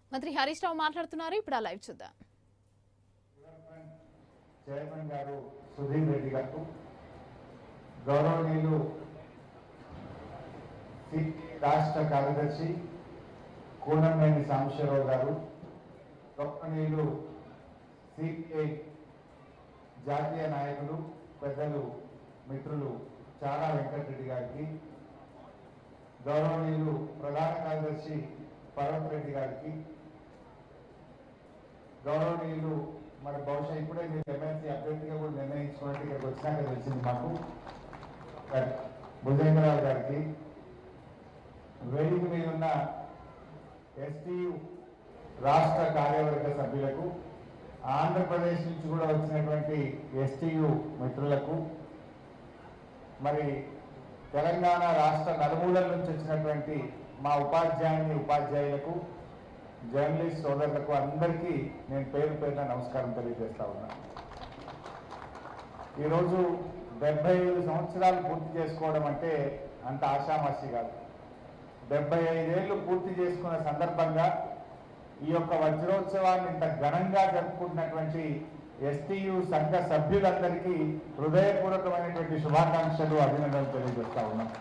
మంత్రి హరీష్ రావు మాట్లాడుతున్నారు ఇప్పుడు ఆ లైవ్ చూద్దాం చైర్మన్ గారు సుధీర్ రెడ్డి గారు గౌరవనీయులు సి రాష్ట్ర కార్యదర్శి కూనంనేని సాంబశివరావు గారు గౌరవనీయులు సిపిఐ జాతీయ నాయకులు పెద్దలు మిత్రులు చారా వెంకటరెడ్డి గారికి గౌరవనీయులు ప్రధాన కార్యదర్శి పర్వత్ రెడ్డి గారికి గౌరవనీయులు మరి బహుశా ఇప్పుడే మీరు ఎమ్మెల్సీ అభ్యర్థిగా కూడా నిర్ణయించుకున్నట్టు ఇక్కడికి వచ్చినాక తెలిసింది మాకు భుజేంద్రరావు గారికి వేదిక మీద ఉన్న ఎస్టీయు రాష్ట్ర కార్యవర్గ సభ్యులకు ఆంధ్రప్రదేశ్ నుంచి కూడా వచ్చినటువంటి ఎస్టీయు మిత్రులకు మరి తెలంగాణ రాష్ట్ర నలుమూలల నుంచి వచ్చినటువంటి మా ఉపాధ్యాయుని ఉపాధ్యాయులకు జర్నలిస్ట్ సోదరులకు అందరికీ నేను పేరు పేరున నమస్కారం తెలియజేస్తా ఉన్నా ఈరోజు డెబ్బై ఐదు సంవత్సరాలు పూర్తి చేసుకోవడం అంటే అంత ఆషామాషి కాదు డెబ్బై ఐదేళ్లు పూర్తి చేసుకున్న సందర్భంగా ఈ యొక్క వజ్రోత్సవాన్ని ఇంత ఘనంగా జరుపుకుంటున్నటువంటి ఎస్టీయు సంఘ సభ్యులందరికీ హృదయపూర్వకమైనటువంటి శుభాకాంక్షలు అభినందనలు తెలియజేస్తా ఉన్నాం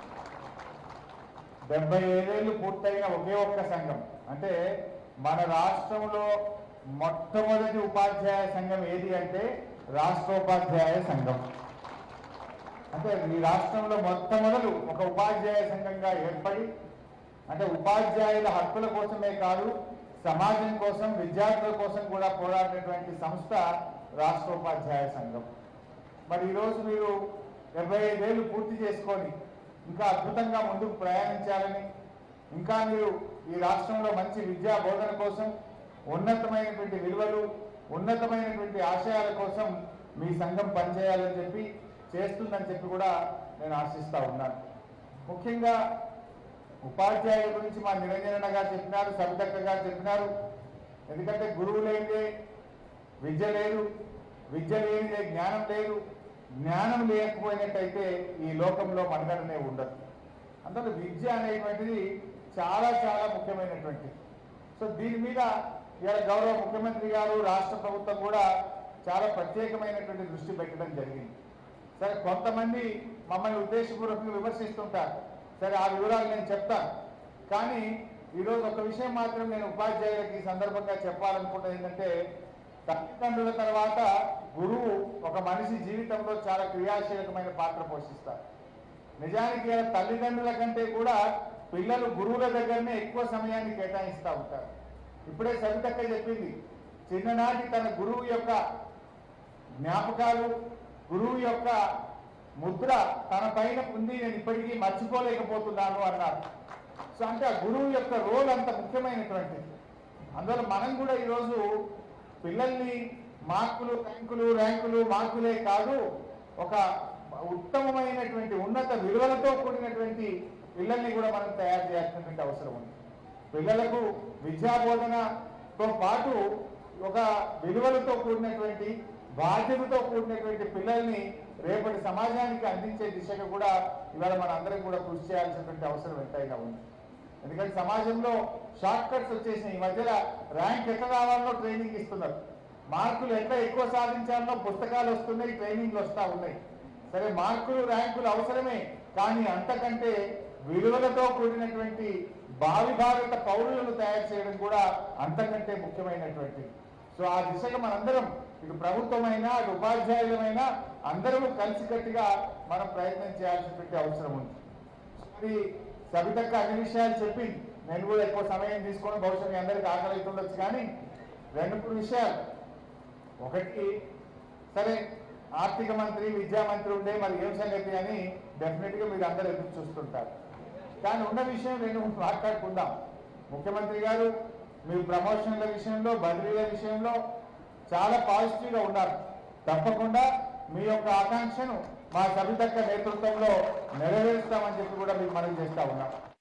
డెబ్బై ఐదేళ్లు పూర్తయిన ఒకే ఒక్క సంఘం అంటే మన రాష్ట్రంలో మొట్టమొదటి ఉపాధ్యాయ సంఘం ఏది అంటే రాష్ట్రోపాధ్యాయ సంఘం అంటే ఈ రాష్ట్రంలో మొట్టమొదలు ఒక ఉపాధ్యాయ సంఘంగా ఏర్పడి అంటే ఉపాధ్యాయుల హక్కుల కోసమే కాదు సమాజం కోసం విద్యార్థుల కోసం కూడా పోరాడినటువంటి సంస్థ రాష్ట్రోపాధ్యాయ సంఘం మరి ఈరోజు మీరు డెబ్బై ఐదేళ్ళు పూర్తి చేసుకొని ఇంకా అద్భుతంగా ముందుకు ప్రయాణించాలని ఇంకా మీరు ఈ రాష్ట్రంలో మంచి విద్యా బోధన కోసం ఉన్నతమైనటువంటి విలువలు ఉన్నతమైనటువంటి ఆశయాల కోసం మీ సంఘం పనిచేయాలని చెప్పి చేస్తుందని చెప్పి కూడా నేను ఆశిస్తా ఉన్నాను ముఖ్యంగా ఉపాధ్యాయుల గురించి మా నిరంజన గారు చెప్పినారు సవితక్క గారు చెప్పినారు ఎందుకంటే గురువు లేనిదే విద్య లేదు విద్య లేనిదే జ్ఞానం లేదు జ్ఞానం లేకపోయినట్టయితే ఈ లోకంలో మనుగడనే ఉండదు అందులో విద్య అనేటువంటిది చాలా చాలా ముఖ్యమైనటువంటిది సో దీని మీద ఇవాళ గౌరవ ముఖ్యమంత్రి గారు రాష్ట్ర ప్రభుత్వం కూడా చాలా ప్రత్యేకమైనటువంటి దృష్టి పెట్టడం జరిగింది సరే కొంతమంది మమ్మల్ని ఉద్దేశపూర్వకంగా విమర్శిస్తుంటారు సరే ఆ వివరాలు నేను చెప్తాను కానీ ఈరోజు ఒక విషయం మాత్రం నేను ఉపాధ్యాయులకు ఈ సందర్భంగా చెప్పాలనుకుంటున్నది ఏంటంటే తల్లిదండ్రుల తర్వాత గురువు ఒక మనిషి జీవితంలో చాలా క్రియాశీలకమైన పాత్ర పోషిస్తారు నిజానికి ఇలా తల్లిదండ్రుల కంటే కూడా పిల్లలు గురువుల దగ్గరనే ఎక్కువ సమయాన్ని కేటాయిస్తూ ఉంటారు ఇప్పుడే సవితక్క చెప్పింది చిన్ననాటి తన గురువు యొక్క జ్ఞాపకాలు గురువు యొక్క ముద్ర తన పైన ఉంది నేను ఇప్పటికీ మర్చిపోలేకపోతున్నాను అన్నారు సో అంటే ఆ గురువు యొక్క రోల్ అంత ముఖ్యమైనటువంటిది అందువల్ల మనం కూడా ఈరోజు పిల్లల్ని మార్కులు ర్యాంకులు ర్యాంకులు మార్కులే కాదు ఒక ఉత్తమమైనటువంటి ఉన్నత విలువలతో కూడినటువంటి పిల్లల్ని కూడా మనం తయారు చేయాల్సినటువంటి అవసరం ఉంది పిల్లలకు విద్యా బోధనతో పాటు ఒక విలువలతో కూడినటువంటి బాధ్యతతో కూడినటువంటి పిల్లల్ని రేపటి సమాజానికి అందించే దిశగా కూడా ఇవాళ మన అందరం కూడా కృషి చేయాల్సినటువంటి అవసరం ఎంతైనా ఉంది ఎందుకంటే సమాజంలో షార్ట్ కట్స్ వచ్చేసినాయి ఈ మధ్యలో ర్యాంక్ ఎట్లా రావాలో ట్రైనింగ్ ఇస్తున్నారు మార్కులు ఎట్లా ఎక్కువ సాధించాలనో పుస్తకాలు వస్తున్నాయి ట్రైనింగ్లు వస్తూ ఉన్నాయి సరే మార్కులు ర్యాంకులు అవసరమే కానీ అంతకంటే విలువలతో కూడినటువంటి భావి భారత పౌరులను తయారు చేయడం కూడా అంతకంటే ముఖ్యమైనటువంటిది సో ఆ దిశగా మనందరం ఇటు ప్రభుత్వమైనా అటు ఉపాధ్యాయులమైనా అందరము కలిసికట్టుగా మనం ప్రయత్నం చేయాల్సినటువంటి అవసరం ఉంది మరి సబితక్క అన్ని విషయాలు చెప్పింది నేను కూడా ఎక్కువ సమయం తీసుకొని బహుశా మీ అందరికి ఆకలి అవుతుండొచ్చు కానీ రెండు మూడు విషయాలు ఒకటి సరే ఆర్థిక మంత్రి విద్యా మంత్రి ఉండే మరి ఏం సంగతి అని డెఫినెట్ గా మీరు అందరు ఎదురు చూస్తుంటారు కానీ ఉన్న విషయం నేను మాట్లాడుకుందాం ముఖ్యమంత్రి గారు మీ ప్రమోషన్ల విషయంలో బదిలీల విషయంలో చాలా పాజిటివ్ గా ఉన్నారు తప్పకుండా మీ యొక్క ఆకాంక్షను మా సబితక్క నేతృత్వంలో నెరవేరుస్తామని చెప్పి కూడా మీకు మనం చేస్తా ఉన్నాం